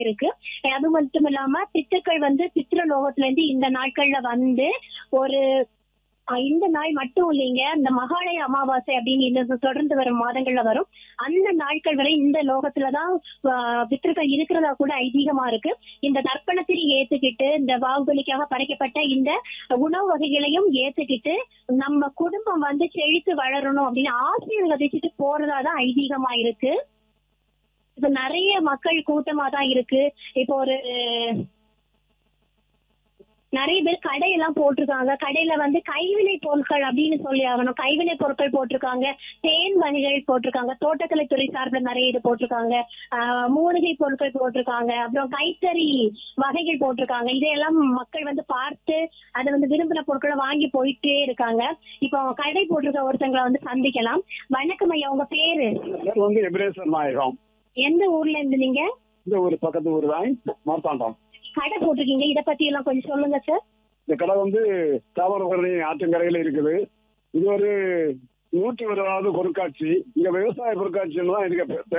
இருக்கு அது மட்டும் இல்லாம பித்துக்கள் வந்து பித்ருலோகத்துல இருந்து இந்த நாட்கள்ல வந்து ஒரு அஹ், இந்த நாள் மட்டும் இல்லைங்க இந்த மகாலய அமாவாசை அப்படின்னு இந்த தொடர்ந்து வரும் மாதங்கள்ல வரும் அந்த நாட்கள் வரை இந்த லோகத்துலதான் அஹ், பித்ருக்கள் இருக்கிறதா கூட ஐதீகமா இருக்கு இந்த தர்ப்பணத்தினை ஏத்துக்கிட்டு இந்த வாகுபலிக்காக படைக்கப்பட்ட இந்த உணவு வகைகளையும் ஏத்துக்கிட்டு நம்ம குடும்பம் வந்து செழித்து வளரணும் அப்படின்னு ஆசீர்வதிச்சுட்டு போறதா தான் ஐதீகமா இருக்கு இப்ப நிறைய மக்கள் கூட்டமா தான் இருக்கு இப்போ ஒரு நிறைய பேர் கடையெல்லாம் போட்டிருக்காங்க கடையில வந்து கைவினை பொருட்கள் அப்படின்னு சொல்லி ஆகணும் கைவினை பொருட்கள் போட்டிருக்காங்க தேன் வகைகள் போட்டிருக்காங்க தோட்டக்கலைத்துறை சார்பில் நிறைய இது போட்டிருக்காங்க ஆஹ் மூலிகை பொருட்கள் போட்டிருக்காங்க அப்புறம் கைத்தறி வகைகள் போட்டிருக்காங்க இதையெல்லாம் மக்கள் வந்து பார்த்து அதை வந்து விரும்பின பொருட்களை வாங்கி போயிட்டே இருக்காங்க இப்போ கடை போட்டிருக்க ஒருத்தங்களை வந்து சந்திக்கலாம் வணக்கம் ஐயா உங்க பேரு பேர் வந்து எபிரேசர் நாயகம் எந்த ஊர்ல இருந்து நீங்க இந்த ஊர் பக்கத்து ஊர் தான் மார்த்தாண்டம் கடை போட்டிருக்கீங்க இத பத்தி எல்லாம் கொஞ்சம் சொல்லுங்க சார் இந்த கடை வந்து தாவரபரணி ஆற்றங்கரையில் இருக்குது இது ஒரு நூற்றி இருபதாவது பொருட்காட்சி இங்க விவசாய பொருட்காட்சின்னு தான் இதுக்கு